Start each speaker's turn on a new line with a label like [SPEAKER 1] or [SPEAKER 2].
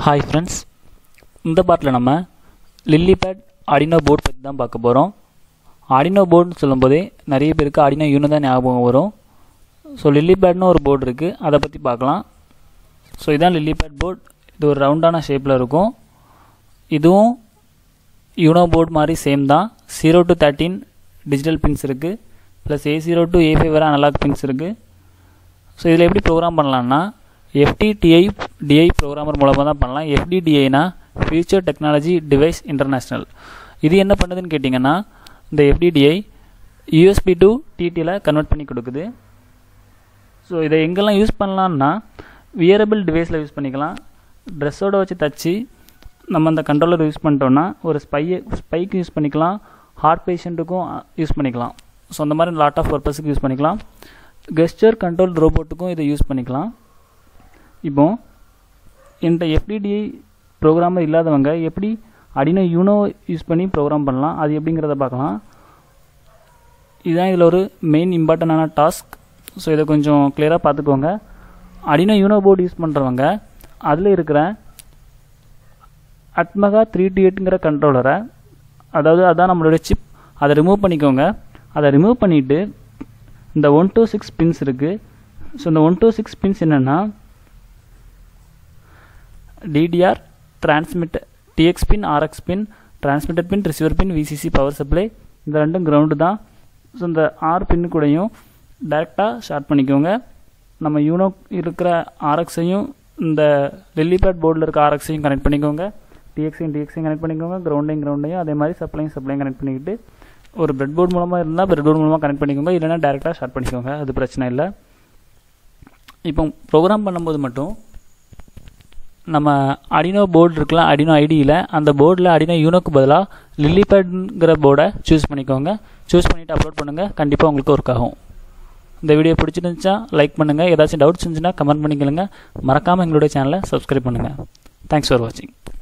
[SPEAKER 1] hi friends இந்த பாட்டில் நம்ம lily bad Arduino board பற்றி தான் பார்க்க போகிறோம் ஆடினோ போர்டுன்னு சொல்லும்போதே நிறைய பேருக்கு ஆடினோ யூனோ தான் ஞாபகம் வரும் ஸோ லில்லி பேட்னு ஒரு போர்டு இருக்குது அதை பற்றி பார்க்கலாம் ஸோ இதான் லில்லி பேட் போர்டு இது ஒரு ரவுண்டான ஷேப்பில் இருக்கும் இதுவும் யூனோ போர்டு மாதிரி சேம் தான் zero to thirteen digital pins இருக்குது plus A zero to A five வர அனலாக் பின்ஸ் இருக்குது ஸோ இதில் எப்படி ப்ரோக்ராம் பண்ணலான்னா எஃப்டிடிஐ டிஐ ப்ரோக்ராமர் மூலமாக தான் பண்ணலாம் எஃப்டிடிஐனா ஃபியூச்சர் டெக்னாலஜி டிவைஸ் இன்டர்நேஷ்னல் இது என்ன பண்ணுதுன்னு கேட்டிங்கன்னா இந்த எஃப்டிடிஐ யூஎஸ்பி டு டிடியில் கன்வெர்ட் பண்ணி கொடுக்குது ஸோ இதை எங்கெல்லாம் யூஸ் பண்ணலான்னா வியரபிள் டிவைஸில் யூஸ் பண்ணிக்கலாம் ட்ரெஸ்ஸோடு வச்சு தச்சு நம்ம அந்த கண்ட்ரோலர் யூஸ் பண்ணிட்டோம்னா ஒரு ஸ்பையை ஸ்பைக்கு யூஸ் பண்ணிக்கலாம் ஹார்ட் பேஷண்ட்டுக்கும் யூஸ் பண்ணிக்கலாம் ஸோ அந்த மாதிரி லாட் ஆஃப் பர்பஸுக்கு யூஸ் பண்ணிக்கலாம் கெஸ்டர் கண்ட்ரோல் ரோபோட்டுக்கும் இதை யூஸ் பண்ணிக்கலாம் இப்போ இந்த எஃப்டிடிஐ ப்ரோக்ராமர் இல்லாதவங்க எப்படி அடினோ யூனோ யூஸ் பண்ணி ப்ரோக்ராம் பண்ணலாம் அது எப்படிங்கிறத பார்க்கலாம் இதுதான் இதில் ஒரு மெயின் இம்பார்ட்டண்டான டாஸ்க் ஸோ இதை கொஞ்சம் கிளியராக பார்த்துக்கோங்க அடினோ யூனோ போர்டு யூஸ் பண்ணுறவங்க அதில் இருக்கிற அட்மகா த்ரீ டி எட்டுங்கிற கண்ட்ரோலரை அதாவது அதான் நம்மளோட சிப் அதை ரிமூவ் பண்ணிக்கோங்க அதை ரிமூவ் பண்ணிவிட்டு இந்த ஒன் டூ சிக்ஸ் பின்ஸ் இருக்குது ஸோ இந்த ஒன் டூ சிக்ஸ் பின்ஸ் என்னென்னா DTR transmit TX pin RX pin transmitter pin receiver pin VCC power supply இந்த ரெண்டும் கிரவுண்டு தான் ஸோ இந்த ஆர் பின்னு கூடயும் டேரெக்டாக ஷார்ட் பண்ணிக்கோங்க நம்ம யூனோ இருக்கிற ஆர்எக்ஸையும் இந்த லில்லிபேட் போர்டில் இருக்க ஆர்எக்ஸையும் கனெக்ட் பண்ணிக்கோங்க டிஎக்ஸையும் டிஎக்ஸையும் கனெக்ட் பண்ணிக்கோங்க கிரவுண்டையும் கிரவுண்டையும் அதே மாதிரி சப்ளையும் சப்ளையும் கனெக்ட் பண்ணிக்கிட்டு ஒரு பிரெட் போர்டு மூலமாக இருந்தால் பிரெட் போர்டு மூலமாக கனெக்ட் பண்ணிக்கோங்க இல்லைனா டேரெக்டாக ஷார்ட் பண்ணிக்கோங்க அது பிரச்சனை இல்லை இப்போ ப்ரோக்ராம் பண்ணும்போது மட்டும் நம்ம அடினோ போர்டு இருக்கலாம் அடினோ ஐடியில் அந்த போர்டில் அடினோ யூனோக்கு பதிலாக லில்லிபேட்ங்கிற போர்டை சூஸ் பண்ணிக்கோங்க சூஸ் பண்ணிவிட்டு அப்லோட் பண்ணுங்கள் கண்டிப்பாக உங்களுக்கு ஒர்க் ஆகும் இந்த வீடியோ பிடிச்சிருந்துச்சா லைக் பண்ணுங்கள் ஏதாச்சும் டவுட்ஸ் இருந்துச்சுன்னா கமெண்ட் பண்ணிக்கலுங்க மறக்காமல் எங்களுடைய சேனலை சப்ஸ்கிரைப் பண்ணுங்கள் தேங்க்ஸ் ஃபார் வாட்சிங்